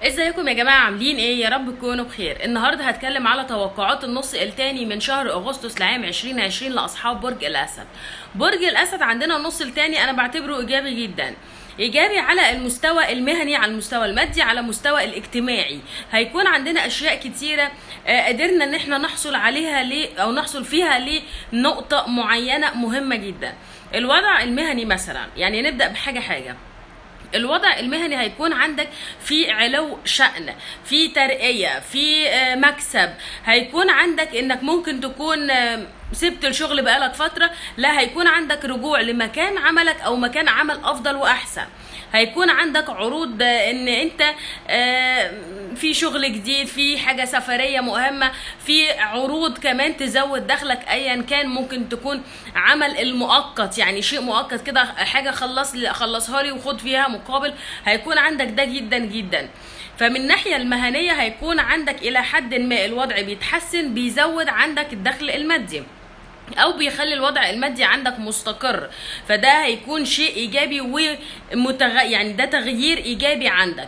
ازيكم يا جماعه عاملين ايه يا رب تكونوا بخير النهارده هتكلم على توقعات النص الثاني من شهر اغسطس لعام 2020 لاصحاب برج الاسد برج الاسد عندنا النص الثاني انا بعتبره ايجابي جدا ايجابي على المستوى المهني على المستوى المادي على المستوى الاجتماعي هيكون عندنا اشياء كتيره آه، قدرنا ان احنا نحصل عليها ليه او نحصل فيها لنقطه معينه مهمه جدا الوضع المهني مثلا يعني نبدا بحاجه حاجه الوضع المهني هيكون عندك في علو شأن في ترقية في آه، مكسب هيكون عندك انك ممكن تكون آه، سبت الشغل بقالك فترة لا هيكون عندك رجوع لمكان عملك او مكان عمل افضل واحسن هيكون عندك عروض آه، ان انت آه، في شغل جديد في حاجة سفرية مهمة في عروض كمان تزود دخلك ايا كان ممكن تكون عمل المؤقت يعني شيء مؤقت كده حاجة خلص لي خلصها لي وخد فيها مقابل هيكون عندك ده جدا جدا فمن الناحية المهنية هيكون عندك إلى حد ما الوضع بيتحسن بيزود عندك الدخل المادي او بيخلي الوضع المادي عندك مستقر فده هيكون شيء ايجابي ومتغ... يعني ده تغيير ايجابي عندك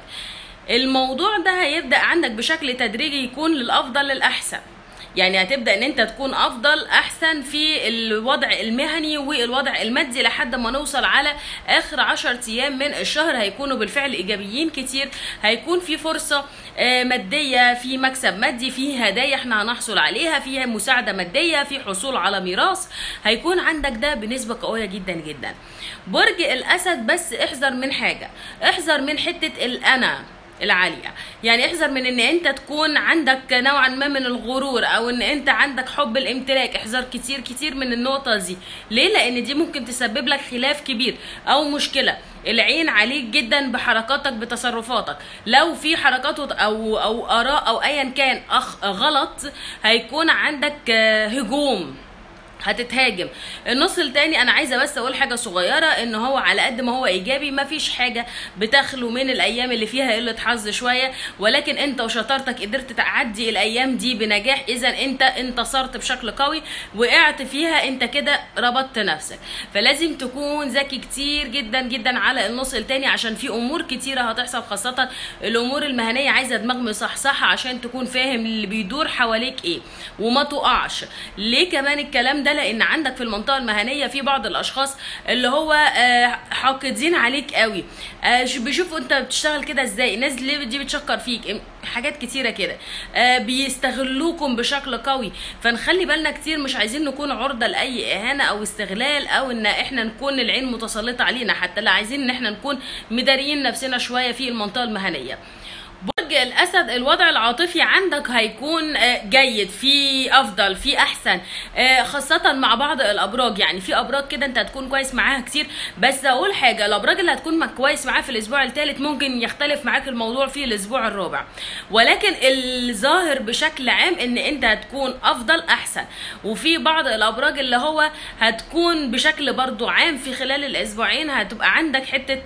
الموضوع ده هيبدا عندك بشكل تدريجي يكون للافضل للاحسن يعني هتبدا ان انت تكون افضل احسن في الوضع المهني والوضع المادي لحد ما نوصل على اخر عشر ايام من الشهر هيكونوا بالفعل ايجابيين كتير هيكون في فرصه آه، ماديه في مكسب مادي في هدايا احنا هنحصل عليها في مساعده ماديه في حصول على ميراث هيكون عندك ده بنسبه قويه جدا جدا برج الاسد بس احذر من حاجه احذر من حته الانا العالية يعني احذر من ان انت تكون عندك نوعا ما من الغرور او ان انت عندك حب الامتلاك احذر كتير كتير من النقطة دي ليه لان دي ممكن تسبب لك خلاف كبير او مشكلة العين عليك جدا بحركاتك بتصرفاتك لو في حركات او او اراء او ايا كان أخ غلط هيكون عندك آه، هجوم هتتهاجم النص التاني انا عايزه بس اقول حاجه صغيره ان هو على قد ما هو ايجابي مفيش حاجه بتخلو من الايام اللي فيها قله حظ شويه ولكن انت وشطارتك قدرت تعدي الايام دي بنجاح اذا انت انتصرت بشكل قوي وقعت فيها انت كده ربطت نفسك فلازم تكون ذكي كتير جدا جدا على النص التاني عشان في امور كتيره هتحصل خاصه الامور المهنيه عايزه دماغ مصحصحه عشان تكون فاهم اللي بيدور حواليك ايه وما تقعش ليه كمان الكلام ده لان عندك في المنطقه المهنيه في بعض الاشخاص اللي هو آه، حاقدين عليك قوي آه، ش- بيشوفوا انت بتشتغل كده ازاي الناس ليه دي بتشكر فيك ام- حاجات كتيره كده آه، بيستغلوكم بشكل قوي فنخلي بالنا كتير مش عايزين نكون عرضه لاي اهانه او استغلال او ان احنا نكون العين متسلطه علينا حتى لا عايزين ان احنا نكون مداريين نفسنا شويه في المنطقه المهنيه برج الاسد الوضع العاطفي عندك هيكون آه، جيد في افضل في احسن آه، خاصه مع بعض الابراج يعني في ابراج كده انت هتكون كويس معاها كتير بس اقول حاجه الابراج اللي هتكون معاك كويس معاها في الاسبوع الثالث ممكن يختلف معاك الموضوع في الاسبوع الرابع ولكن الظاهر بشكل عام ان انت هتكون افضل احسن وفي بعض الابراج اللي هو هتكون بشكل برضو عام في خلال الاسبوعين هتبقى عندك حته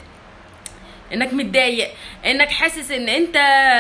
انك متضايق انك حاسس ان انت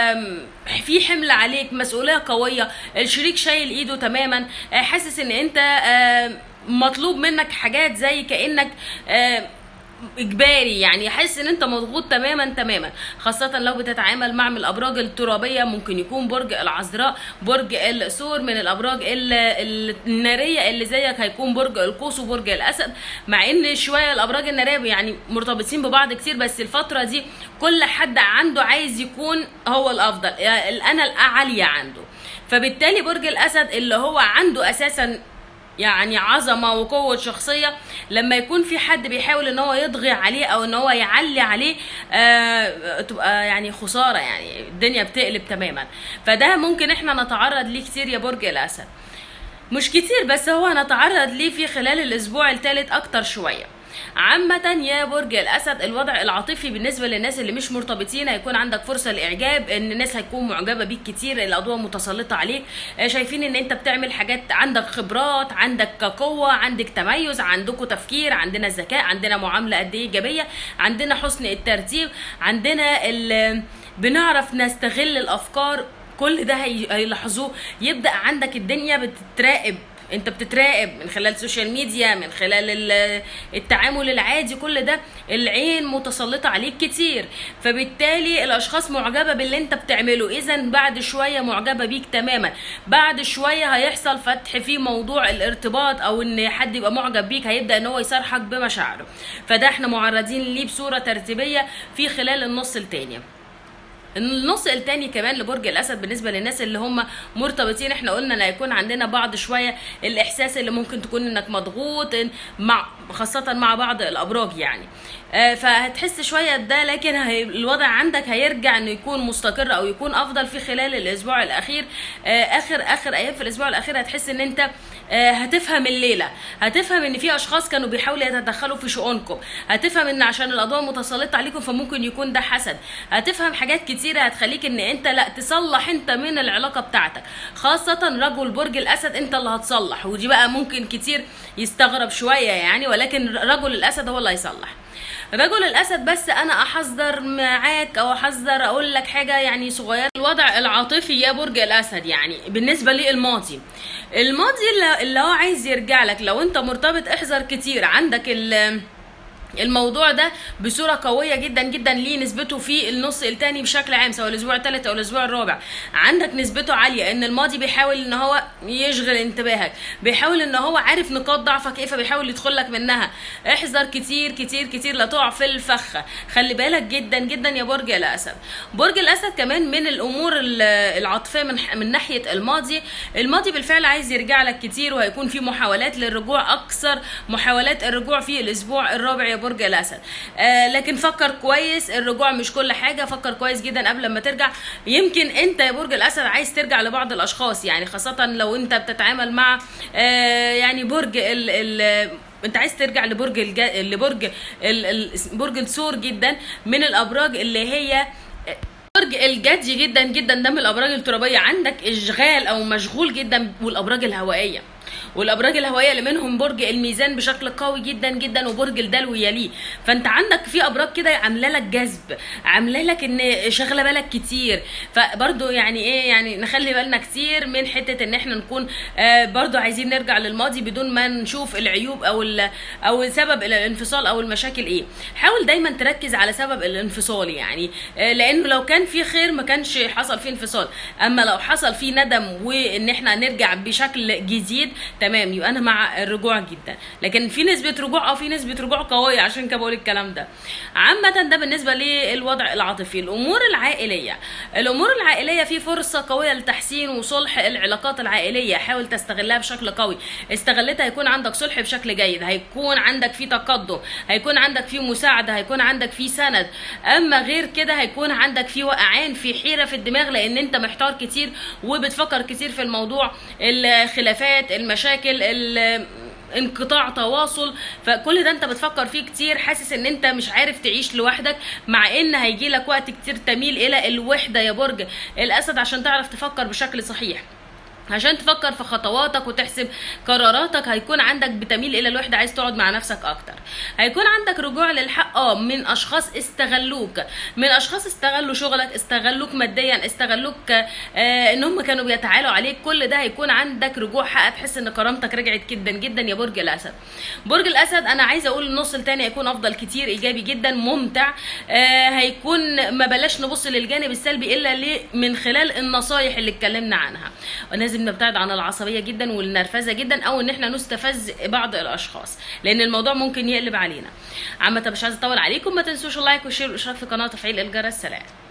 في حمل عليك مسؤوليه قويه الشريك شايل ايده تماما آه، حاسس ان انت آه، مطلوب منك حاجات زي كانك آه، اجباري يعني حاسس ان انت مضغوط تماما تماما خاصه لو بتتعامل مع من الابراج الترابيه ممكن يكون برج العذراء برج الثور من الابراج ال- ال- الناريه اللي زيك هيكون برج القوس وبرج الاسد مع ان شويه الابراج الناريه يعني مرتبطين ببعض كتير بس الفتره دي كل حد عنده عايز يكون هو الافضل يعني الانا العاليه عنده فبالتالي برج الاسد اللي هو عنده اساسا يعني عظمه وقوه شخصيه لما يكون في حد بيحاول ان هو يضغي عليه او ان هو يعلي عليه آه تبقى يعني خساره يعني الدنيا بتقلب تماما فده ممكن احنا نتعرض ليه كتير يا برج الاسد مش كتير بس هو هنتعرض ليه في خلال الاسبوع الثالث اكتر شويه عامة يا برج الأسد الوضع العاطفي بالنسبة للناس اللي مش مرتبطين هيكون عندك فرصة لإعجاب إن الناس هتكون معجبة بيك كتير الأضواء متسلطة عليك آه، شايفين إن أنت بتعمل حاجات عندك خبرات عندك قوة عندك تميز عندكوا تفكير عندنا ذكاء عندنا معاملة قد إيه إيجابية عندنا حسن الترتيب عندنا ال- بنعرف نستغل الأفكار كل ده هي- هيلاحظوه يبدأ عندك الدنيا بتتراقب انت بتتراقب من خلال السوشيال ميديا من خلال ال- التعامل العادي كل ده العين متسلطه عليك كتير فبالتالي الاشخاص معجبه باللي انت بتعمله اذا بعد شويه معجبه بيك تماما بعد شويه هيحصل فتح في موضوع الارتباط او ان حد يبقى معجب بيك هيبدا ان هو يصارحك بمشاعره فده احنا معرضين ليه بصوره ترتيبيه في خلال النص التاني النص التاني كمان لبرج الاسد بالنسبه للناس اللي هم مرتبطين احنا قلنا ان هيكون عندنا بعض شويه الاحساس اللي ممكن تكون انك مضغوط إن- مع خاصه مع بعض الابراج يعني آه، فهتحس شويه ده لكن هي الوضع عندك هيرجع انه يكون مستقر او يكون افضل في خلال الاسبوع الاخير آه، اخر اخر ايام في الاسبوع الاخير هتحس ان انت آه، هتفهم الليله هتفهم ان في اشخاص كانوا بيحاولوا يتدخلوا في شؤونكم هتفهم ان عشان الاضواء متسلطه عليكم فممكن يكون ده حسد هتفهم حاجات كتيره هتخليك ان انت لا تصلح انت من العلاقه بتاعتك خاصه رجل برج الاسد انت اللي هتصلح ودي بقى ممكن كتير يستغرب شويه يعني ولكن رجل الاسد هو اللي هيصلح رجل الاسد بس انا احذر معاك او احذر اقول لك حاجه يعني صغيره الوضع العاطفي يا برج الاسد يعني بالنسبه للماضي الماضي اللي- اللي هو عايز يرجع لك لو انت مرتبط احذر كتير عندك ال الموضوع ده بصوره قويه جدا جدا ليه نسبته في النص الثاني بشكل عام سواء الاسبوع الثالث او الاسبوع الرابع عندك نسبته عاليه ان الماضي بيحاول ان هو يشغل انتباهك بيحاول ان هو عارف نقاط ضعفك ايه فبيحاول يدخل لك منها احذر كتير كتير كتير لا تقع في الفخ خلي بالك جدا جدا يا برج الاسد برج الاسد كمان من الامور ال- العاطفيه من من ناحيه الماضي الماضي بالفعل عايز يرجع لك كتير وهيكون في محاولات للرجوع اكثر محاولات الرجوع في الاسبوع الرابع يا برج الاسد آه لكن فكر كويس الرجوع مش كل حاجه فكر كويس جدا قبل ما ترجع يمكن انت يا برج الاسد عايز ترجع لبعض الاشخاص يعني خاصه لو انت بتتعامل مع آه يعني برج ال ال انت عايز ترجع لبرج الج... لبرج ال... ال... برج الثور جدا من الابراج اللي هي برج الجدي جدا جدا ده من الابراج الترابيه عندك اشغال او مشغول جدا والابراج الهوائيه والابراج الهوائيه اللي منهم برج الميزان بشكل قوي جدا جدا وبرج الدلو يليه فانت عندك في ابراج كده عامله لك جذب عامله لك ان شغله بالك كتير فبرضو يعني ايه يعني نخلي بالنا كتير من حته ان احنا نكون آه برضو عايزين نرجع للماضي بدون ما نشوف العيوب او ال- او سبب الانفصال او المشاكل ايه حاول دايما تركز على سبب الانفصال يعني آه لانه لو كان في خير ما كانش حصل فيه انفصال اما لو حصل فيه ندم وان احنا نرجع بشكل جديد تمام يبقى انا مع الرجوع جدا لكن في نسبه رجوع او في نسبه رجوع قويه عشان كده بقول الكلام ده عامه ده بالنسبه للوضع العاطفي الامور العائليه الامور العائليه في فرصه قويه لتحسين وصلح العلاقات العائليه حاول تستغلها بشكل قوي استغلتها هيكون عندك صلح بشكل جيد هيكون عندك في تقدم هيكون عندك في مساعده هيكون عندك في سند اما غير كده هيكون عندك في وقعان في حيره في الدماغ لان انت محتار كتير وبتفكر كتير في الموضوع الخلافات المشاكل ال- انقطاع تواصل فكل ده انت بتفكر فيه كتير حاسس ان انت مش عارف تعيش لوحدك مع ان هيجي لك وقت كتير تميل الى الوحده يا برج الاسد عشان تعرف تفكر بشكل صحيح عشان تفكر في خطواتك وتحسب قراراتك هيكون عندك بتميل الى الوحده عايز تقعد مع نفسك اكتر هيكون عندك رجوع للحق اه من اشخاص استغلوك من اشخاص استغلوا شغلك استغلوك ماديا استغلوك آه ان هم كانوا بيتعالوا عليك كل ده هيكون عندك رجوع حق تحس ان كرامتك رجعت جدا جدا يا برج الاسد برج الاسد انا عايزه اقول النص التاني هيكون افضل كتير ايجابي جدا ممتع آه هيكون ما بلاش نبص للجانب السلبي الا ليه من خلال النصايح اللي اتكلمنا عنها لازم نبتعد عن العصبيه جدا والنرفزه جدا او ان احنا نستفز بعض الاشخاص لان الموضوع ممكن يقلب علينا عامه مش عايزه اطول عليكم ما تنسوش اللايك والشير والاشتراك في القناه وتفعيل الجرس سلام